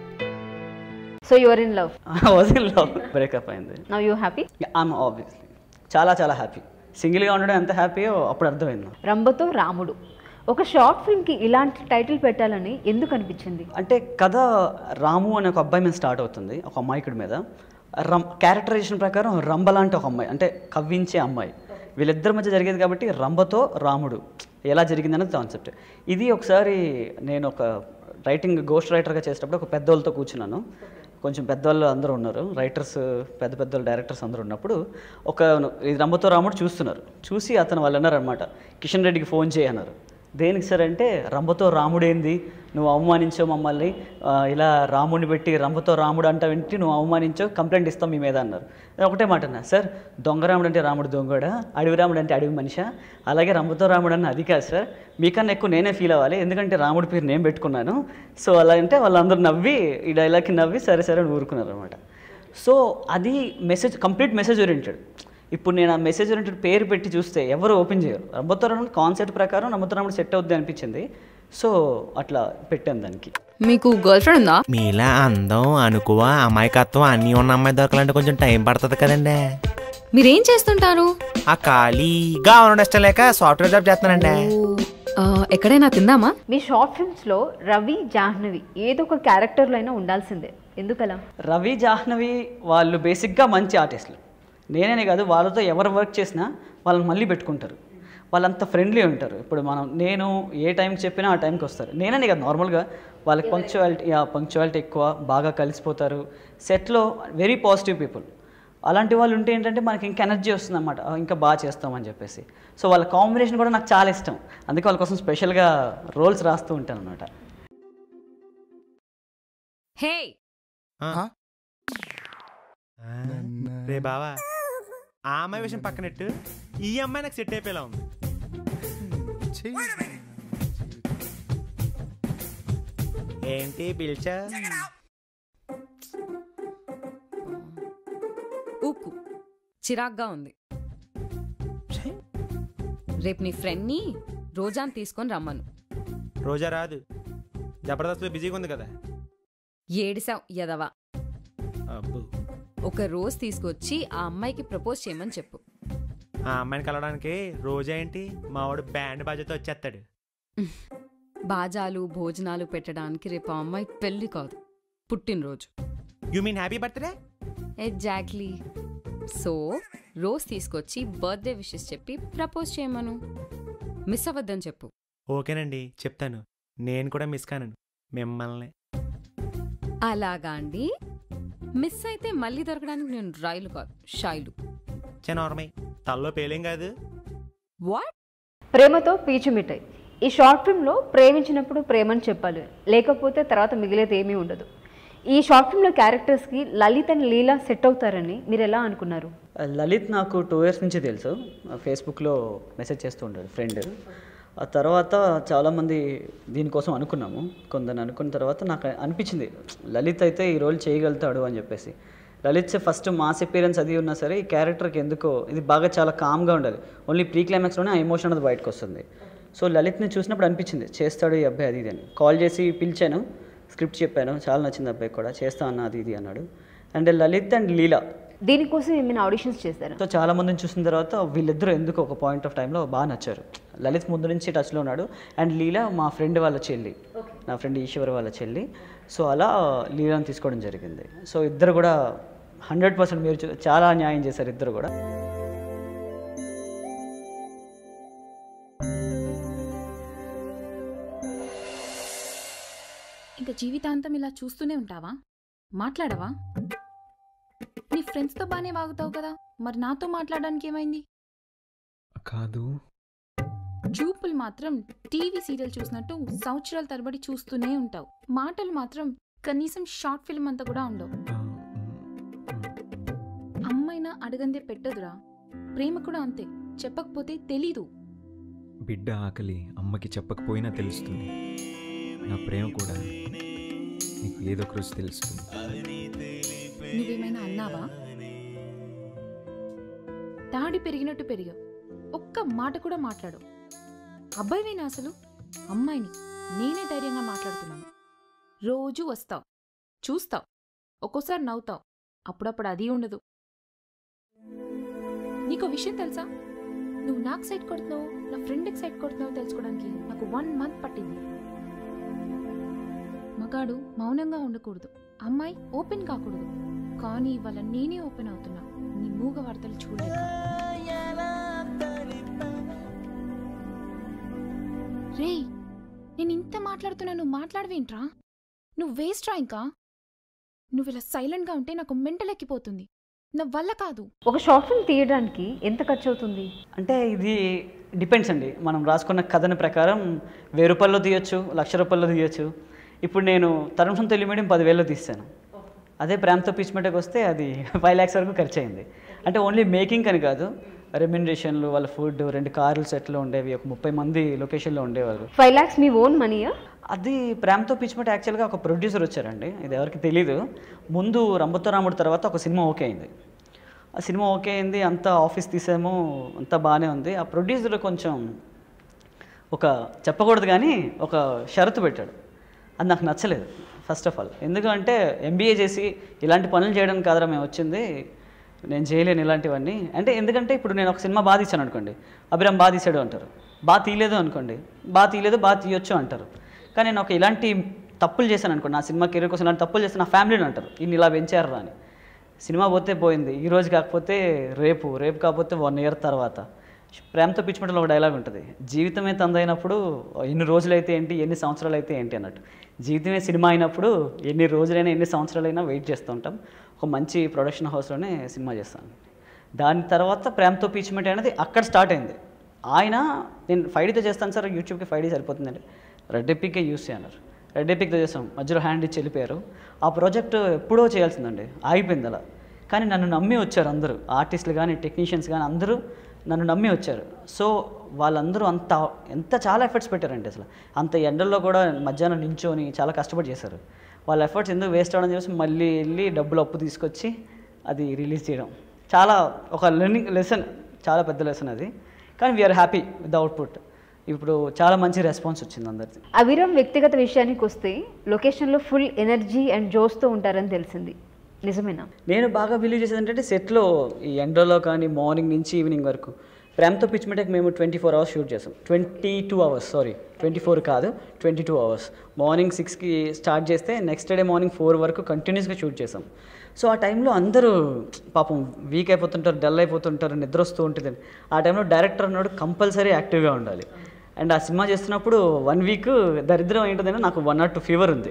so your in love was in love breakup అయింది now you happy I'm obviously చాలా చాలా హ్యాపీ సింగిల్గా ఉండడం ఎంత హ్యాపీయో అప్పుడు అర్థమైంది నాకు. రంబతో రాముడు ఒక షార్ట్ ఫిల్మ్కి ఇలాంటి టైటిల్ పెట్టాలని ఎందుకు అనిపించింది అంటే కథ రాము అనే ఒక అబ్బాయి మీద స్టార్ట్ అవుతుంది ఒక అమ్మాయికుడి మీద రం క్యారెక్టరైజేషన్ ప్రకారం రంబ లాంటి ఒక అమ్మాయి అంటే కవ్వించే అమ్మాయి వీళ్ళిద్దరి మధ్య జరిగేది కాబట్టి రంబతో రాముడు ఎలా జరిగిందనేది కాన్సెప్ట్ ఇది ఒకసారి నేను ఒక రైటింగ్ గోస్ట్ రైటర్గా చేసేటప్పుడు ఒక పెద్దవాళ్ళతో కూర్చున్నాను కొంచెం పెద్దవాళ్ళు అందరూ ఉన్నారు రైటర్స్ పెద్ద పెద్ద డైరెక్టర్స్ అందరూ ఉన్నప్పుడు ఒక ఇది రంబతో రాముడు చూస్తున్నారు చూసి అతను వాళ్ళు అన్నారు అనమాట కిషన్ రెడ్డికి ఫోన్ చేయన్నారు దేనికి సార్ అంటే రంభతో రాముడేంది నువ్వు అవమానించావు మమ్మల్ని ఆ, ఇలా రాముడిని పెట్టి రంభతో రాముడు అంట వింటి నువ్వు అవమానించావు కంప్లైంట్ ఇస్తాం మీ మీద అన్నారు నేను ఒకటే మాట అన్నా సార్ దొంగ రాముడు అంటే రాముడు దొంగడా అడవి రాముడు అంటే అడవి మనిషా అలాగే రంభతో రాముడు అన్న అది కాదు సార్ మీకన్నా ఎక్కువ నేనే ఫీల్ అవ్వాలి ఎందుకంటే రాముడి పేరు నేను పెట్టుకున్నాను సో అలా అంటే వాళ్ళందరూ నవ్వి ఈ డైలాగ్కి నవ్వి సరే సరే అని ఊరుకున్నారు అనమాట సో అది మెసేజ్ కంప్లీట్ మెసేజ్ ఓరియంటెడ్ ఇప్పుడు నేను ఆ మెసేజ్ ఓరియంటెడ్ పేరు పెట్టి చూస్తే ఎవరు ఓపెన్ చేయరు రంభతోరాముడు కాన్సెప్ట్ ప్రకారం రంభతోరాముడు సెట్ అవుద్ది అనిపించింది సో అట్లా పెట్టాను దానికి మీకు గర్ల్ ఫ్రెండ్ ఉందా మీలా అందం అనుకువ అమాయకత్వం అన్నీ ఉన్న అమ్మాయి దొరకాలంటే కొంచెం టైం పడుతుంది కదండి మీరేం చేస్తుంటారు ఆ ఖాళీగా ఉండడం ఇష్టం లేక సాఫ్ట్వేర్ జాబ్ చేస్తున్నానండి ఆ, ఎక్కడైనా తిందామా మీ షార్ట్ ఫిల్మ్స్లో రవి జాహ్నవి ఏదో ఒక క్యారెక్టర్లో అయినా ఉండాల్సిందే ఎందుకలా రవి జాహ్నవి వాళ్ళు బేసిక్గా మంచి ఆర్టిస్టులు నేనే కాదు వాళ్ళతో ఎవరు వర్క్ చేసినా వాళ్ళని మళ్ళీ పెట్టుకుంటారు వాళ్ళంత ఫ్రెండ్లీ ఉంటారు ఇప్పుడు మనం నేను ఏ టైంకి చెప్పినా ఆ టైంకి వస్తారు నేనే కాదు నార్మల్గా వాళ్ళకి పంక్చువాలిటీ పంక్చువాలిటీ ఎక్కువ బాగా కలిసిపోతారు సెట్లో వెరీ పాజిటివ్ పీపుల్ అలాంటి వాళ్ళు ఉంటే ఏంటంటే మనకి ఇంకా ఎనర్జీ వస్తుంది అనమాట ఇంకా బాగా చేస్తామని చెప్పేసి సో వాళ్ళ కాంబినేషన్ కూడా నాకు చాలా ఇష్టం అందుకే వాళ్ళ కోసం స్పెషల్గా రోల్స్ రాస్తూ ఉంటాను అనమాట హే రే బావా ఆ అమ్మాయి విషయం పక్కనట్టు ఈ అమ్మాయి నాకు సెట్ అయిపోయేలా ఉంది ఏంటి పిలిచా ఊకు చిరాగ్గా ఉంది రేపు నీ ఫ్రెండ్ని రోజాని తీసుకొని రమ్మను రోజా రాదు జబర్దస్త్ బిజీగా ఉంది కదా ఏడిసావు యదవా అబ్బో ఒక రోజు తీసుకొచ్చి ఆ అమ్మాయికి ప్రపోజ్ చేయమని చెప్పు ఆ అమ్మాయిని కలవడానికి రోజా ఏంటి మావాడు బ్యాండ్ బాధ్యత వచ్చేస్తాడు బాజాలు భోజనాలు పెట్టడానికి రేపు ఆ అమ్మాయి పెళ్లి కాదు పుట్టినరోజు you mean happy birthday exactly so rose తీసుకొచ్చి బర్త్డే విషెస్ చెప్పి ప్రపోజ్ చేయమను మిస్ అవ్వద్దని చెప్పు ఓకేనండి చెప్తాను నేను కూడా మిస్ కాను మిమ్మల్ని అలాగా అండి మిస్ అయితే మళ్ళీ దొరకడానికి నేను రైలు కాదు షైలు చిన్నోర్మై తల్లో పేలేం కాదు వాట్ ప్రేమతో పీచు మిఠాయి ఈ షార్ట్ ఫిల్మ్లో ప్రేమించినప్పుడు ప్రేమని చెప్పాలి లేకపోతే తర్వాత మిగిలేది ఏమీ ఉండదు ఈ షార్ట్ ఫిల్మ్లో క్యారెక్టర్స్కి లలిత్ అండ్ లీలా సెట్ అవుతారని మీరు ఎలా అనుకున్నారు లలిత్ నాకు టూ ఇయర్స్ నుంచి తెలుసు ఫేస్బుక్లో మెసేజ్ చేస్తూ ఉంటాడు ఫ్రెండ్ ఆ తర్వాత చాలామంది దీనికోసం అనుకున్నాము కొందరు అనుకున్న తర్వాత నాకు అనిపించింది లలిత్ అయితే ఈ రోల్ చేయగలుగుతాడు అని చెప్పేసి లలిత్ ఫస్ట్ మాస్ అపీరెన్స్ అది ఉన్నా సరే ఈ క్యారెక్టర్కి ఎందుకో ఇది బాగా చాలా కామ్గా ఉండాలి ఓన్లీ ప్రీ క్లైమాక్స్లోనే ఆ ఎమోషన్ అనేది బయటకు వస్తుంది సో లలిత్ని చూసినప్పుడు అనిపించింది చేస్తాడు ఈ అబ్బాయి అది ఇది అని కాల్ చేసి పిలిచాను స్క్రిప్ట్ చెప్పాను చాలా నచ్చింది అబ్బాయి కూడా చేస్తా అన్న అది ఇది అన్నాడు అండ్ లలిత్ అండ్ లీలా దీనికోసం ఏమైనా ఆడిషన్స్ చేశారు సో చాలా మందిని చూసిన తర్వాత వీళ్ళిద్దరూ ఎందుకు ఒక పాయింట్ ఆఫ్ టైంలో బాగా నచ్చారు లలిత్ ముందు నుంచి టచ్లో ఉన్నాడు అండ్ లీలా మా ఫ్రెండ్ వాళ్ళ చెల్లి నా ఫ్రెండ్ ఈశ్వర్ వాళ్ళ చెల్లి సో అలా లీలాని తీసుకోవడం జరిగింది సో ఇద్దరు కూడా హండ్రెడ్ పర్సెంట్ మీరు చూ- చాలా న్యాయం చేశారు ఇద్దరు కూడా ఇంకా జీవితాంతం ఇలా చూస్తూనే ఉంటావా మాట్లాడవా నీ ఫ్రెండ్స్తో బాగానే వాగుతావు కదా మరి నాతో మాట్లాడడానికి ఏమైంది కాదు చూపులు మాత్రం టీవీ సీరియల్ చూసినట్టు సంవత్సరాల తరబడి చూస్తూనే ఉంటావు మాటలు మాత్రం కనీసం షార్ట్ ఫిల్మ్ అంతా కూడా ఉండవు ఆ, మ్, మ్. అమ్మైనా అడగందే పెట్టదురా ప్రేమ కూడా అంతే చెప్పకపోతే తెలీదు బిడ్డ ఆకలి అమ్మకి చెప్పకపోయినా తెలుస్తుంది నా ప్రేమ కూడా నీకు ఏదో ఒక రోజు తెలుస్తుంది నువ్వేమైనా అన్నావా తాడి పెరిగినట్టు పెరిగావు ఒక్క మాట కూడా మాట్లాడు అబ్బాయివేనా అసలు అమ్మాయిని నేనే ధైర్యంగా మాట్లాడుతున్నాను రోజు వస్తావు చూస్తావు ఒక్కోసారి నవ్వుతావు అప్పుడప్పుడు అది ఉండదు నీకో విషయం తెలుసా నువ్వు నాకు సైడ్ కొడుతున్నావు నా ఫ్రెండ్కి సైడ్ కొడుతున్నావు తెలుసుకోవడానికి నాకు వన్ మంత్ పట్టింది మగాడు మౌనంగా ఉండకూడదు అమ్మాయి ఓపెన్ కాకూడదు కానీ ఇవాళ నేనే ఓపెన్ అవుతున్నా నీ మూగ వార్తలు చూడలేక రేయ్ నేను ఇంత మాట్లాడుతున్నా నువ్వు మాట్లాడవేంట్రా నువ్వు వేస్ట్ రా ఇంకా నువ్వు ఇలా సైలెంట్గా ఉంటే నాకు మెంటలెక్కిపోతుంది నా వల్ల కాదు ఒక షార్ట్ ఫిల్మ్ తీయడానికి ఎంత ఖర్చు అవుతుంది అంటే ఇది డిపెండ్స్ అండి మనం రాసుకున్న కథన ప్రకారం వెయ్యి రూపాయల్లో తీయొచ్చు లక్ష రూపాయల్లో తీయొచ్చు ఇప్పుడు నేను తరుణ్ తెలుగు మీడియం పదివేల్లో తీస్తాను అదే ప్రేమతో పిచ్చిమెటకి వస్తే అది ఫైవ్ ల్యాక్స్ వరకు ఖర్చు అయింది అంటే ఓన్లీ మేకింగ్ అని కాదు రెమ్యునరేషన్లు వాళ్ళ ఫుడ్ రెండు కార్లు సెట్లు ఉండేవి ఒక ముప్పై మంది లొకేషన్లో ఉండేవారు ఫైవ్ ల్యాక్స్ మీ ఓన్ మనీయా అది ప్రేమతో పిచ్చిమెట యాక్చువల్గా ఒక ప్రొడ్యూసర్ వచ్చారండి ఇది ఎవరికి తెలీదు ముందు రంబతో రాముడు తర్వాత ఒక సినిమా ఓకే అయింది ఆ సినిమా ఓకే అయింది అంతా ఆఫీస్ తీసాము అంతా బాగానే ఉంది ఆ ప్రొడ్యూసర్ కొంచెం ఒక చెప్పకూడదు కానీ ఒక షరతు పెట్టాడు అది నాకు నచ్చలేదు ఫస్ట్ ఆఫ్ ఆల్ ఎందుకంటే ఎంబీఏ చేసి ఇలాంటి పనులు చేయడానికి కాదురా మేము వచ్చింది నేను చేయలేను ఇలాంటివన్నీ అంటే ఎందుకంటే ఇప్పుడు నేను ఒక సినిమా బాగా తీసాను అనుకోండి అభిరామ్ బాగా తీసాడు అంటారు బాగా తీయలేదు అనుకోండి బాగా తీయలేదు బాగా తీయొచ్చు అంటారు కానీ నేను ఒక ఇలాంటి తప్పులు చేశాను అనుకోండి నా సినిమా కెరీర్ కోసం ఇలాంటి తప్పులు చేస్తే నా ఫ్యామిలీని అంటారు ఇన్ని ఇలా పెంచారు అని సినిమా పోతే పోయింది ఈ రోజు కాకపోతే రేపు రేపు కాకపోతే వన్ ఇయర్ తర్వాత ప్రేమతో పిచ్చిమటలో ఒక డైలాగ్ ఉంటుంది జీవితమే తందైనప్పుడు ఎన్ని రోజులైతే ఏంటి ఎన్ని సంవత్సరాలు అయితే ఏంటి అన్నట్టు జీవితమే సినిమా అయినప్పుడు ఎన్ని రోజులైనా ఎన్ని సంవత్సరాలైనా వెయిట్ చేస్తూ ఉంటాం ఒక మంచి ప్రొడక్షన్ హౌస్లోనే సినిమా చేస్తాను దాని తర్వాత ప్రేమతో పిచ్చిమట అనేది అక్కడ స్టార్ట్ అయింది ఆయన నేను ఫైవ్ డీతో చేస్తాను సార్ యూట్యూబ్కి ఫైవ్ డీ సరిపోతుందండి రెడ్ ఎపికే యూస్ చేయన్నారు రెడ్ ఎపిక్తో చేస్తాం మధ్యలో హ్యాండ్ ఇచ్చి వెళ్ళిపోయారు ఆ ప్రాజెక్ట్ ఎప్పుడో చేయాల్సిందండి ఆగిపోయింది అలా కానీ నన్ను నమ్మి వచ్చారు అందరూ ఆర్టిస్టులు కానీ టెక్నీషియన్స్ కానీ అందరూ నన్ను నమ్మి వచ్చారు సో వాళ్ళందరూ అంత ఎంత చాలా ఎఫర్ట్స్ పెట్టారండి అసలు అంత ఎండల్లో కూడా మధ్యాహ్నం నించొని చాలా కష్టపడి చేశారు వాళ్ళ ఎఫర్ట్స్ ఎందుకు వేస్ట్ అవ్వడం చేసి మళ్ళీ వెళ్ళి డబ్బులు అప్పు తీసుకొచ్చి అది రిలీజ్ చేయడం చాలా ఒక లెర్నింగ్ లెసన్ చాలా పెద్ద లెసన్ అది కానీ we're happy with the output ఇప్పుడు చాలా మంచి రెస్పాన్స్ వచ్చింది అందరిది అభిరామ్ వ్యక్తిగత విషయానికి వస్తే లొకేషన్లో ఫుల్ ఎనర్జీ అండ్ జోస్తో ఉంటారని తెలిసింది నిజమేనా నేను బాగా బిలీవ్ చేసేది ఏంటంటే సెట్లో ఈ ఎండలో కానీ మార్నింగ్ నుంచి ఈవినింగ్ వరకు ప్రేమతో పిచ్ మీటకి మేము ట్వంటీ ఫోర్ అవర్స్ షూట్ చేసాం twenty two hours sorry twenty four కాదు ట్వంటీ టూ అవర్స్ మార్నింగ్ సిక్స్కి స్టార్ట్ చేస్తే నెక్స్ట్ డే మార్నింగ్ ఫోర్ వరకు కంటిన్యూస్గా షూట్ చేసాం సో ఆ టైంలో అందరూ పాపం వీక్ అయిపోతుంటారు డల్ అయిపోతుంటారు నిద్ర వస్తూ ఉంటుంది ఆ టైంలో డైరెక్టర్ అన్నాడు కంపల్సరీ యాక్టివ్గా ఉండాలి అండ్ ఆ సినిమా చేస్తున్నప్పుడు వన్ వీక్ దరిద్రం ఏంటంటే నాకు వన్ నాట్ టూ ఫీవర్ ఉంది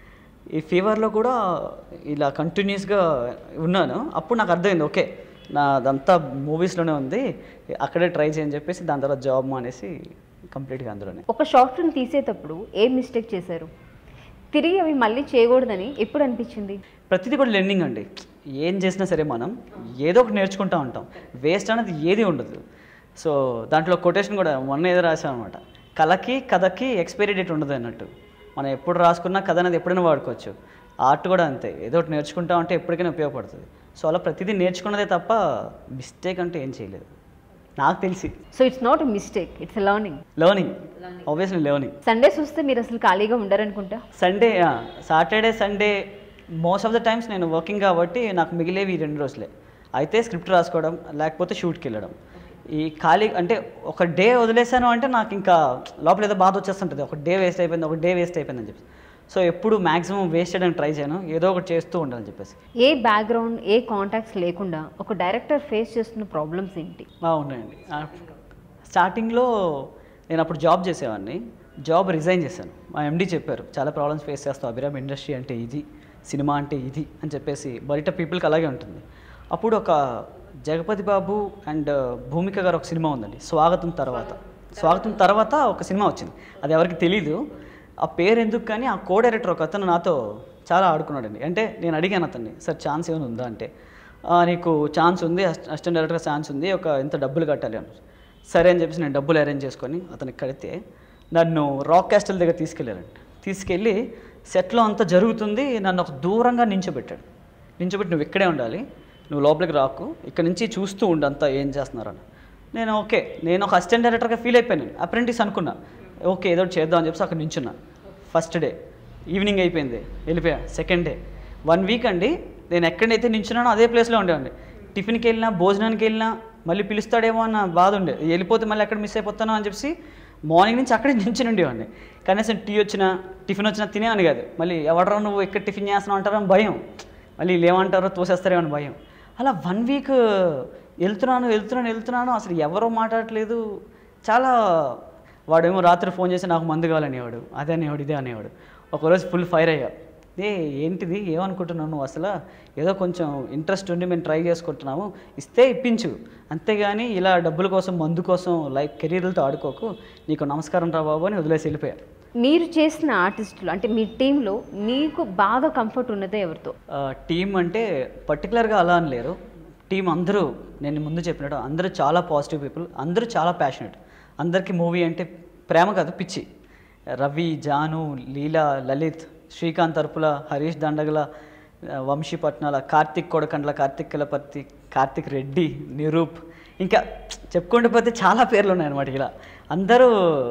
ఈ ఫీవర్లో కూడా ఇలా కంటిన్యూస్గా ఉన్నాను అప్పుడు నాకు అర్థమైంది ఓకే నా అదంతా మూవీస్లోనే ఉంది అక్కడే ట్రై చేయని చెప్పేసి దాని తర్వాత జాబ్ మానేసి కంప్లీట్గా అందులోనే ఒక షార్ట్ ఫిల్మ్ తీసేటప్పుడు ఏం మిస్టేక్ చేశారు తిరిగి అవి మళ్ళీ చేయకూడదని ఎప్పుడు అనిపించింది ప్రతిదీ కూడా లెర్నింగ్ అండి ఏం చేసినా సరే మనం ఏదో ఒకటి నేర్చుకుంటూ ఉంటాం వేస్ట్ అనేది ఏది ఉండదు సో దాంట్లో కొటేషన్ కూడా మొన్న ఏదో రాసాం అనమాట కళకి కథకి ఎక్స్పైరీ డేట్ ఉండదు అన్నట్టు మనం ఎప్పుడు రాసుకున్న కథ అనేది ఎప్పుడైనా వాడుకోవచ్చు ఆర్ట్ కూడా అంతే ఏదో ఒకటి నేర్చుకుంటా ఉంటే ఎప్పటికైనా ఉపయోగపడుతుంది సో అలా ప్రతిదీ నేర్చుకున్నదే తప్ప మిస్టేక్ అంటే ఏం చేయలేదు నాకు తెలిసి so it's not mistake it's learning learning obviously learning Sundays వస్తే మీరు అసలు ఖాళీగా ఉండరనుకుంటా Sunday Saturday Sunday most of the times నేను వర్కింగ్ కాబట్టి నాకు మిగిలేవి ఈ రెండు రోజులే అయితే స్క్రిప్ట్ రాసుకోవడం లేకపోతే షూట్కి వెళ్ళడం ఈ ఖాళీ అంటే ఒక డే వదిలేసాను అంటే నాకు ఇంకా లోపల ఏదో బాధ వచ్చేస్తుంటుంది ఒక డే వేస్ట్ అయిపోయింది ఒక డే వేస్ట్ అయిపోయిందని చెప్పి సో ఎప్పుడు మ్యాక్సిమం వేస్ట్ చేయడానికి ట్రై చేయను ఏదో ఒకటి చేస్తూ ఉండాలని చెప్పేసి ఏ బ్యాక్గ్రౌండ్ ఏ కాంటాక్ట్స్ లేకుండా ఒక డైరెక్టర్ ఫేస్ చేస్తున్న ప్రాబ్లమ్స్ ఏంటి ఆ, ఉన్నాయండి ఆ, స్టార్టింగ్లో నేను అప్పుడు జాబ్ చేసేవాడిని జాబ్ రిజైన్ చేశాను మా ఎండి చెప్పారు చాలా ప్రాబ్లమ్స్ ఫేస్ చేస్తావు అభిరామ్ ఇండస్ట్రీ అంటే ఇది సినిమా అంటే ఇది అని చెప్పేసి బయట పీపుల్కి అలాగే ఉంటుంది అప్పుడు ఒక జగపతి బాబు అండ్ భూమిక గారు ఒక సినిమా ఉందండి స్వాగతం తర్వాత స్వాగతం తర్వాత ఒక సినిమా వచ్చింది అది ఎవరికి తెలీదు ఆ పేరు ఎందుకు కానీ ఆ కో డైరెక్టర్ ఒక అతను నాతో చాలా ఆడుకున్నాడండి అంటే నేను అడిగాను అతన్ని సార్ ఛాన్స్ ఏమైనా ఉందా అంటే "ఆ, నీకు ఛాన్స్ ఉంది అసిస్టెంట్ డైరెక్టర్ ఛాన్స్ ఉంది ఒక ఇంత డబ్బులు కట్టాలి అన్నారు సరే అని చెప్పేసి నేను డబ్బులు అరేంజ్ చేసుకొని అతనికి కడితే నన్ను రాక్ క్యాస్టల్ దగ్గర తీసుకెళ్ళారండి తీసుకెళ్ళి సెట్లో అంతా జరుగుతుంది నన్ను ఒక దూరంగా నించోబెట్టాడు నించోబెట్టి నువ్వు ఇక్కడే ఉండాలి నువ్వు లోపలికి రాకు ఇక్కడ నుంచి చూస్తూ ఉండు అంతా ఏం చేస్తున్నారని నేను ఓకే నేను ఒక అసిస్టెంట్ డైరెక్టర్గా ఫీల్ అయిపోయాను అప్రెంటిస్ అనుకున్నా ఓకే ఏదో ఒకటి చేద్దాం అని చెప్పేసి అక్కడ నించున్నా ఫస్ట్ డే ఈవినింగ్ అయిపోయింది వెళ్ళిపోయా సెకండ్ డే వన్ వీక్ అండి నేను ఎక్కడైతే నించున్నానో అదే ప్లేస్లో ఉండేవాడిని టిఫిన్కి వెళ్ళినా భోజనానికి వెళ్ళినా మళ్ళీ పిలుస్తాడేమో అన్న బాధ ఉండే వెళ్ళిపోతే మళ్ళీ ఎక్కడ మిస్ అయిపోతానో అని చెప్పేసి మార్నింగ్ నుంచి అక్కడే నించుని ఉండేవాడిని కనీసం టీ వచ్చినా టిఫిన్ వచ్చినా తినేవాని కాదు మళ్ళీ ఎవడరా నువ్వు ఎక్కడ టిఫిన్ చేస్తున్నావు అంటారో అని భయం మళ్ళీ వీళ్ళు ఏమంటారో తోసేస్తారేమో అని భయం అలా వన్ వీక్ వెళ్తున్నాను వెళ్తున్నాను వెళ్తున్నాను అసలు ఎవరో మాట్లాడట్లేదు చాలా వాడేమో రాత్రి ఫోన్ చేసి నాకు మందు కావాలనేవాడు అదే అనేవాడు ఇదే అనేవాడు ఒకరోజు ఫుల్ ఫైర్ అయ్యా ఏ ఏంటిది ఏమనుకుంటున్నావు నువ్వు అసలు ఏదో కొంచెం ఇంట్రెస్ట్ ఉండి మేము ట్రై చేసుకుంటున్నాము ఇస్తే ఇప్పించు అంతేగాని ఇలా డబ్బుల కోసం మందు కోసం లైఫ్ కెరీర్లతో ఆడుకోకు నీకు నమస్కారం రా బాబు అని వదిలేసి వెళ్ళిపోయా మీరు చేసిన ఆర్టిస్టులు అంటే మీ టీంలో మీకు బాగా కంఫర్ట్ ఉన్నదే ఎవరితో టీం అంటే పర్టికులర్గా అలా అని లేరు టీం అందరూ నేను ముందు చెప్పినట్టు అందరూ చాలా పాజిటివ్ పీపుల్ అందరూ చాలా ప్యాషనెట్ అందరికీ మూవీ అంటే ప్రేమ కాదు పిచ్చి రవి జాను లీలా లలిత్ శ్రీకాంత్ అర్పుల హరీష్ దండగల ఆ, వంశీ పట్నాల కార్తిక్ కొడకండ్ల కార్తిక్ కిలపర్తి కార్తిక్ రెడ్డి నిరూప్ ఇంకా చెప్పుకుంటూ పోతే చాలా పేర్లు ఉన్నాయన్నమాట ఇలా అందరూ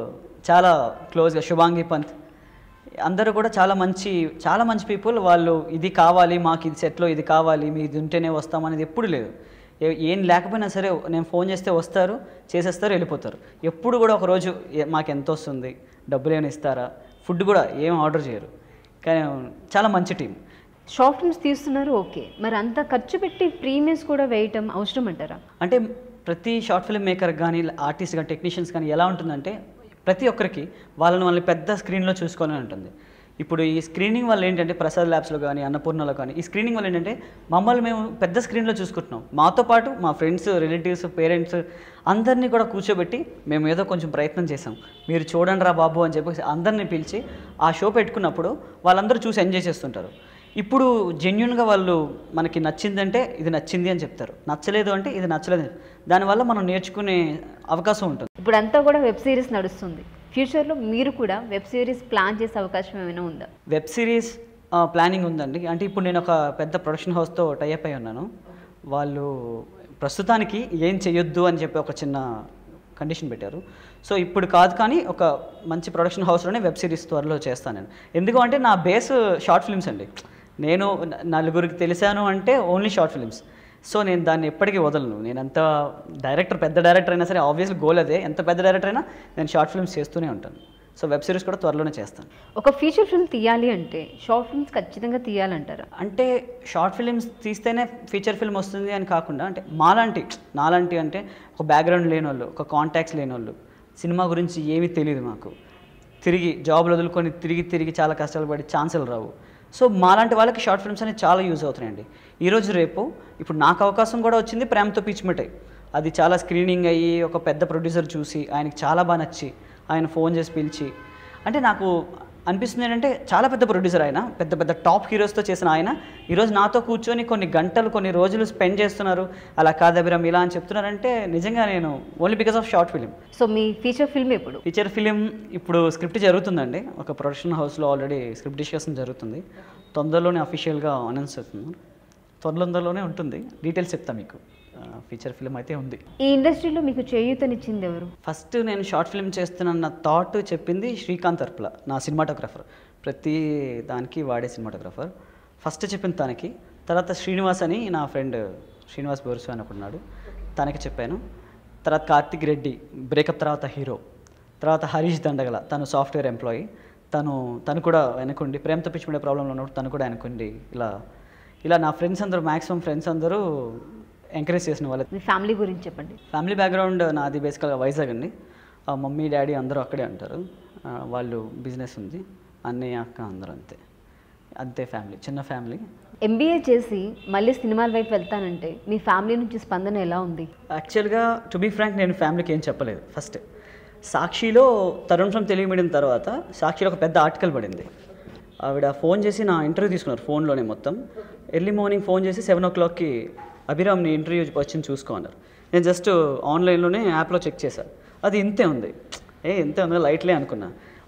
చాలా క్లోజ్గా శుభాంగి పంత్ అందరూ కూడా చాలా మంచి చాలా మంచి పీపుల్ వాళ్ళు ఇది కావాలి మాకు ఇది సెట్లో ఇది కావాలి మీ ఇది ఉంటేనే వస్తామనేది ఎప్పుడు లేదు ఏ- ఏం లేకపోయినా సరే నేను ఫోన్ చేస్తే వస్తారు చేసేస్తారు వెళ్ళిపోతారు ఎప్పుడు కూడా ఒక రోజు ఏ- మాకు ఎంత వస్తుంది డబ్బులు ఏమైనా ఇస్తారా ఫుడ్ కూడా ఏం ఆర్డర్ చేయరు కానీ చాలా మంచి టీం షార్ట్ ఫిల్మ్స్ తీస్తున్నారు ఓకే మరి అంత ఖర్చు పెట్టి ప్రీమియర్స్ కూడా వేయటం అవసరం అంటారా అంటే ప్రతి షార్ట్ ఫిల్మ్ మేకర్ కానీ ఆర్టిస్ట్ కానీ టెక్నీషియన్స్ కానీ ఎలా ఉంటుందంటే ప్రతి ఒక్కరికి వాళ్ళని వాళ్ళని పెద్ద స్క్రీన్లో చూసుకోవాలని ఉంటుంది ఇప్పుడు ఈ స్క్రీనింగ్ వల్ల ఏంటంటే ప్రసాద్ ల్యాబ్స్లో కానీ అన్నపూర్ణలో కానీ ఈ స్క్రీనింగ్ వల్ల ఏంటంటే మమ్మల్ని మేము పెద్ద స్క్రీన్లో చూసుకుంటున్నాం మాతో పాటు మా ఫ్రెండ్స్ రిలేటివ్స్ పేరెంట్స్ అందరినీ కూడా కూర్చోబెట్టి మేము ఏదో కొంచెం ప్రయత్నం చేసాం మీరు చూడండి రా బాబు అని చెప్పేసి అందరినీ పిలిచి ఆ షో పెట్టుకున్నప్పుడు వాళ్ళందరూ చూసి ఎంజాయ్ చేస్తుంటారు ఇప్పుడు జెన్యున్గా వాళ్ళు మనకి నచ్చిందంటే ఇది నచ్చింది అని చెప్తారు నచ్చలేదు అంటే ఇది నచ్చలేదు అని. దానివల్ల మనం నేర్చుకునే అవకాశం ఉంటుంది ఇప్పుడు అంతా కూడా వెబ్ సిరీస్ నడుస్తుంది ఫ్యూచర్లో మీరు కూడా వెబ్ సిరీస్ ప్లాన్ చేసే అవకాశం ఏమైనా ఉందా వెబ్ సిరీస్ ప్లానింగ్ ఉందండి అంటే ఇప్పుడు నేను ఒక పెద్ద ప్రొడక్షన్ హౌస్తో టైఅప్ అయి ఉన్నాను వాళ్ళు ప్రస్తుతానికి ఏం చేయొద్దు అని చెప్పి ఒక చిన్న కండిషన్ పెట్టారు సో ఇప్పుడు కాదు కానీ ఒక మంచి ప్రొడక్షన్ హౌస్లోనే వెబ్ సిరీస్ త్వరలో చేస్తాను నేను ఎందుకు అంటే నా బేస్ షార్ట్ ఫిల్మ్స్ అండి నేను న- నలుగురికి తెలిసాను అంటే ఓన్లీ షార్ట్ ఫిల్మ్స్ సో నేను దాన్ని ఎప్పటికీ వదలను నేను ఎంత డైరెక్టర్ పెద్ద డైరెక్టర్ అయినా సరే ఆబ్వియస్లీ గోల్ అదే ఎంత పెద్ద డైరెక్టర్ అయినా నేను షార్ట్ ఫిల్మ్స్ చేస్తూనే ఉంటాను సో వెబ్ సిరీస్ కూడా త్వరలోనే చేస్తాను ఒక ఫీచర్ ఫిల్మ్ తీయాలి అంటే షార్ట్ ఫిల్మ్స్ ఖచ్చితంగా తీయాలంటారా అంటే షార్ట్ ఫిలిమ్స్ తీస్తేనే ఫీచర్ ఫిల్మ్ వస్తుంది అని కాకుండా అంటే మాలాంటి నాలాంటి అంటే ఒక బ్యాక్గ్రౌండ్ లేని వాళ్ళు ఒక కాంటాక్ట్స్ లేని వాళ్ళు సినిమా గురించి ఏమీ తెలియదు మాకు తిరిగి జాబ్లు వదులుకొని తిరిగి తిరిగి చాలా కష్టాలు పడి ఛాన్సులు రావు సో మాలాంటి వాళ్ళకి షార్ట్ ఫిల్మ్స్ అనేవి చాలా యూజ్ అవుతున్నాయండి ఈరోజు రేపు ఇప్పుడు నాకు అవకాశం కూడా వచ్చింది ప్రేమతో పిచ్చిమిఠాయి అది చాలా స్క్రీనింగ్ అయ్యి ఒక పెద్ద ప్రొడ్యూసర్ చూసి ఆయనకి చాలా బాగా నచ్చి ఆయన ఫోన్ చేసి పిలిచి అంటే నాకు అనిపిస్తుంది ఏంటంటే చాలా పెద్ద ప్రొడ్యూసర్ ఆయన పెద్ద పెద్ద టాప్ హీరోస్తో చేసిన ఆయన ఈరోజు నాతో కూర్చొని కొన్ని గంటలు కొన్ని రోజులు స్పెండ్ చేస్తున్నారు అలా కాదభిరం ఇలా అని చెప్తున్నారంటే నిజంగా నేను only because of short film so మీ ఫీచర్ ఫిల్మ్ ఎప్పుడు ఫీచర్ ఫిలిం ఇప్పుడు స్క్రిప్ట్ జరుగుతుందండి ఒక ప్రొడక్షన్ హౌస్లో ఆల్రెడీ స్క్రిప్ట్ డిస్కషన్ జరుగుతుంది తొందరలోనే అఫీషియల్గా అనౌన్స్ అవుతుంది తొందరలోనే ఉంటుంది డీటెయిల్స్ చెప్తా మీకు ఫీచర్ ఫిలిం అయితే ఉంది ఈ ఇండస్ట్రీలో మీకు చేయూతనిచ్చింది ఎవరు ఫస్ట్ నేను షార్ట్ ఫిల్మ్ చేస్తున్న థాట్ చెప్పింది శ్రీకాంత్ అర్పుల నా సినిమాటోగ్రఫర్ ప్రతి దానికి వాడే సినిమాటోగ్రఫర్ ఫస్ట్ చెప్పింది తనకి తర్వాత శ్రీనివాస్ అని నా ఫ్రెండ్ శ్రీనివాస్ బోర్సు అని ఒకడున్నాడు తనకి చెప్పాను తర్వాత కార్తిక్ రెడ్డి బ్రేకప్ తర్వాత హీరో తర్వాత హరీష్ దండగల తను సాఫ్ట్వేర్ ఎంప్లాయీ తను తను కూడా వెనకుండి ప్రేమతో పిచ్చిపడే ప్రాబ్లంలో ఉన్నప్పుడు తను కూడా వెనకుండి ఇలా ఇలా నా ఫ్రెండ్స్ అందరూ మ్యాక్సిమం ఫ్రెండ్స్ అందరూ ఎంకరేజ్ చేసిన వాళ్ళ మీ ఫ్యామిలీ గురించి చెప్పండి ఫ్యామిలీ బ్యాక్గ్రౌండ్ నాది బేసికల్గా వైజాగ్ అండి ఆ మమ్మీ డాడీ అందరూ అక్కడే ఉంటారు ఆ, వాళ్ళు బిజినెస్ ఉంది అన్నయ్య అక్క అందరూ అంతే అంతే ఫ్యామిలీ చిన్న ఫ్యామిలీ ఎంబీఏ చేసి మళ్ళీ సినిమాల వైపు వెళ్తానంటే మీ ఫ్యామిలీ నుంచి స్పందన ఎలా ఉంది యాక్చువల్గా టు బీ ఫ్రాంక్ నేను ఫ్యామిలీకి ఏం చెప్పలేదు ఫస్ట్ సాక్షిలో తరుణ్ ఫ్రమ్ తెలుగు మీడియం తర్వాత సాక్షిలో ఒక పెద్ద ఆర్టికల్ పడింది ఆవిడ ఫోన్ చేసి నా ఇంటర్వ్యూ తీసుకున్నారు ఫోన్లోనే మొత్తం ఎర్లీ మార్నింగ్ ఫోన్ చేసి సెవెన్ ఓ క్లాక్కి అభిరామ్ నీ ఇంటర్వ్యూ వచ్చింది చూసుకో అన్నారు నేను జస్ట్ ఆన్లైన్లోనే యాప్లో చెక్ చేశాను అది ఇంతే ఉంది ఏ ఇంతే ఉంది లైట్లే అనుకున్నా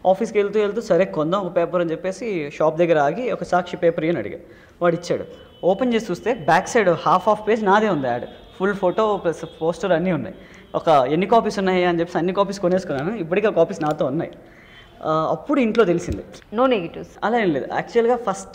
ఆఫీస్కి వెళ్తూ వెళ్తూ సరే కొందాం ఒక పేపర్ అని చెప్పేసి షాప్ దగ్గర ఆగి ఒక సాక్షి పేపర్ అని అడిగా వాడు ఇచ్చాడు ఓపెన్ చేసి చూస్తే back side half of page నాదే ఉంది ad full photo plus poster అన్నీ ఉన్నాయి ఒక ఎన్ని కాపీస్ ఉన్నాయి అని చెప్పేసి అన్ని కాపీస్ కొనేసుకున్నాను ఇప్పటికీ ఆ కాపీస్ నాతో ఉన్నాయి ఆ, అప్పుడు ఇంట్లో తెలిసింది నో నెగిటివ్స్ అలా ఏం లేదు యాక్చువల్గా ఫస్ట్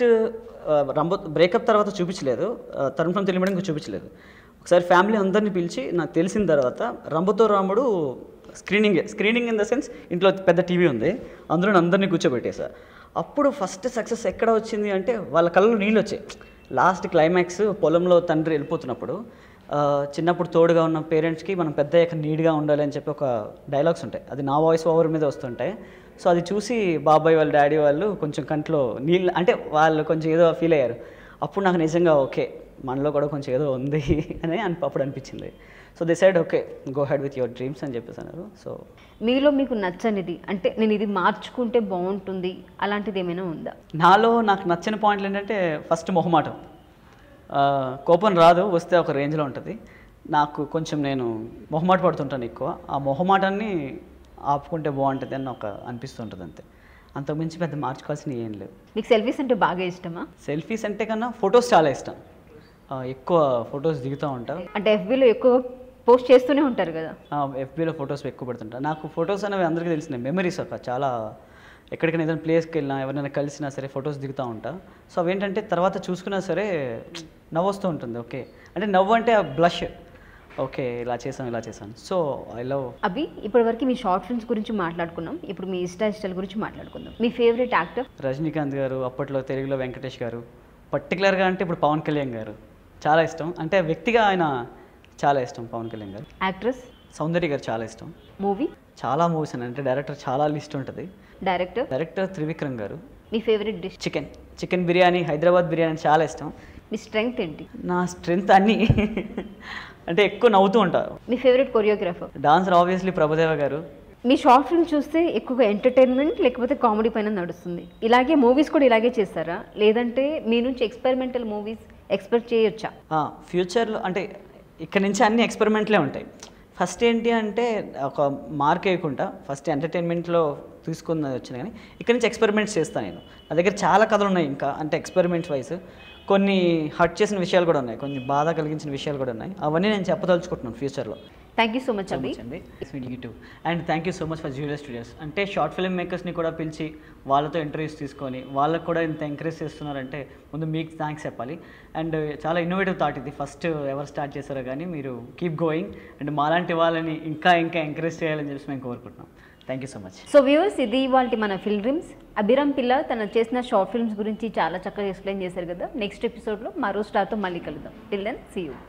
రంబ బ్రేకప్ తర్వాత చూపించలేదు తరుణ్ ఫ్రమ్ తెలుగు మీడియం చూపించలేదు ఒకసారి ఫ్యామిలీ అందరిని పిలిచి నాకు తెలిసిన తర్వాత రంబతో రాముడు screening screening in the sense ఇంట్లో పెద్ద టీవీ ఉంది అందులో అందరినీ కూర్చోబెట్టేసా అప్పుడు ఫస్ట్ సక్సెస్ ఎక్కడ వచ్చింది అంటే వాళ్ళ కళ్ళలో నీళ్ళు వచ్చాయి లాస్ట్ క్లైమాక్స్ పొలంలో తండ్రి వెళ్ళిపోతున్నప్పుడు ఆ, చిన్నప్పుడు తోడుగా ఉన్న పేరెంట్స్కి మనం పెద్ద అయ్యాక నీట్గా ఉండాలి అని చెప్పి ఒక డైలాగ్స్ ఉంటాయి అది నా వాయిస్ ఓవర్ మీద వస్తుంటాయి సో అది చూసి బాబాయ్ వాళ్ళ డాడీ వాళ్ళు కొంచెం కంట్లో నీళ్ళు అంటే వాళ్ళు కొంచెం ఏదో ఫీల్ అయ్యారు అప్పుడు నాకు నిజంగా ఓకే మనలో కూడా కొంచెం ఏదో ఉంది అని అనిపి అప్పుడు అనిపించింది so decide okay go ahead with your dreams అని చెప్పేసి అన్నారు సో మీలో మీకు నచ్చనిది అంటే నేను ఇది మార్చుకుంటే బాగుంటుంది అలాంటిది ఏమైనా ఉందా నాలో నాకు నచ్చిన పాయింట్లు ఏంటంటే ఫస్ట్ మొహమాటం ఆ, కోపం రాదు వస్తే ఒక రేంజ్లో ఉంటుంది నాకు కొంచెం నేను మొహమాట పడుతుంటాను ఎక్కువ ఆ మొహమాటాన్ని ఆపుకుంటే బాగుంటుంది అని ఒక అనిపిస్తుంటుంది అంతే అంతకుమించి పెద్ద మార్చుకోవాల్సినవి ఏం లేవు మీకు సెల్ఫీస్ అంటే బాగా ఇష్టమా సెల్ఫీస్ అంటే కన్నా ఫొటోస్ చాలా ఇష్టం ఆ, ఎక్కువ ఫొటోస్ దిగుతూ ఉంటా అంటే ఎఫ్బీలో ఎక్కువ పోస్ట్ చేస్తూనే ఉంటారు కదా ఎఫ్బీలో ఫొటోస్ ఎక్కువ పెడుతుంటా నాకు ఫొటోస్ అనేవి అందరికీ తెలిసిన మెమరీస్ ఒక చాలా ఎక్కడికైనా ఏదైనా ప్లేస్కి వెళ్ళినా ఎవరైనా కలిసినా సరే ఫొటోస్ దిగుతూ ఉంటా సో అవేంటంటే తర్వాత చూసుకున్నా సరే నవ్వు వస్తూ ఉంటుంది ఓకే అంటే నవ్వు అంటే ఆ బ్లష్ ఓకే ఇలా చేసాం ఇలా చేశాను సో ఐ లవ్ అభి ఇప్పటివరకు మీ షార్ట్ ఫిల్మ్స్ గురించి మాట్లాడుకున్నాం ఇప్పుడు మీ ఇష్ట ఇష్టాల గురించి మాట్లాడుకుందాం మీ ఫేవరెట్ యాక్టర్ రజనీకాంత్ గారు అప్పట్లో తెలుగులో వెంకటేష్ గారు పర్టికులర్గా అంటే ఇప్పుడు పవన్ కళ్యాణ్ గారు చాలా ఇష్టం అంటే వ్యక్తిగా ఆయన చాలా ఇష్టం పవన్ కళ్యాణ్ గారు యాక్ట్రెస్ సౌందర్య గారు చాలా ఇష్టం మూవీ చాలా మూవీస్ అని అంటే డైరెక్టర్ చాలా లిస్ట్ ఉంటుంది డైరెక్టర్ డైరెక్టర్ త్రివిక్రమ్ గారు మీ favourite dish chicken chicken biryani Hyderabad biryani చాలా ఇష్టం మీ స్ట్రెంగ్త్ ఏంటి నా స్ట్రెంగ్త్ అన్నీ అంటే ఎక్కువ నవ్వుతూ ఉంటారు మీ favourite choreographer dancer obviously Prabhudeva garu మీ షార్ట్ ఫిల్మ్ చూస్తే ఎక్కువగా ఎంటర్టైన్మెంట్ లేకపోతే కామెడీ పైన నడుస్తుంది ఇలాగే మూవీస్ కూడా ఇలాగే చేస్తారా లేదంటే మీ నుంచి ఎక్స్పెరిమెంటల్ మూవీస్ ఎక్స్పెక్ట్ చేయొచ్చా ఫ్యూచర్లో అంటే ఇక్కడ నుంచి అన్ని ఎక్స్పెరిమెంట్లే ఉంటాయి ఫస్ట్ ఏంటి అంటే ఒక మార్క్ వేయకుండా ఫస్ట్ ఎంటర్టైన్మెంట్లో తీసుకున్నది వచ్చింది కానీ ఇక్కడ నుంచి ఎక్స్పెరిమెంట్స్ చేస్తాను నేను నా దగ్గర చాలా కథలు ఉన్నాయి ఇంకా అంటే ఎక్స్పెరిమెంట్స్ వైస్ కొన్ని హర్ట్ చేసిన విషయాలు కూడా ఉన్నాయి కొన్ని బాధ కలిగించిన విషయాలు కూడా ఉన్నాయి అవన్నీ నేను చెప్పదలుచుకుంటున్నాను ఫ్యూచర్లో thank you so much Abhi అండి you and thank you so much for Jurious studios అంటే షార్ట్ ఫిల్మ్ మేకర్స్ని కూడా పిలిచి వాళ్ళతో ఇంటర్వ్యూస్ తీసుకొని వాళ్ళకు కూడా ఇంత ఎంకరేజ్ చేస్తున్నారంటే ముందు మీకు థ్యాంక్స్ చెప్పాలి అండ్ చాలా ఇన్నోవేటివ్ థాట్ ఇది ఫస్ట్ ఎవరు స్టార్ట్ చేశారో కానీ మీరు కీప్ గోయింగ్ అండ్ మాలాంటి వాళ్ళని ఇంకా ఇంకా ఎంకరేజ్ చేయాలని చెప్పి మేము కోరుకుంటున్నాం thank you so much so viewers ఇది ఇవాళ మన ఫిల్మ్ డ్రీమ్స్ అభిరామ్ పిల్ల తను చేసిన షార్ట్ ఫిల్మ్స్ గురించి చాలా చక్కగా ఎక్స్ప్లెయిన్ చేశారు కదా నెక్స్ట్ ఎపిసోడ్లో మరో స్టార్తో మళ్ళీ కలుద్దాం టిల్ దెన్ సీ యూ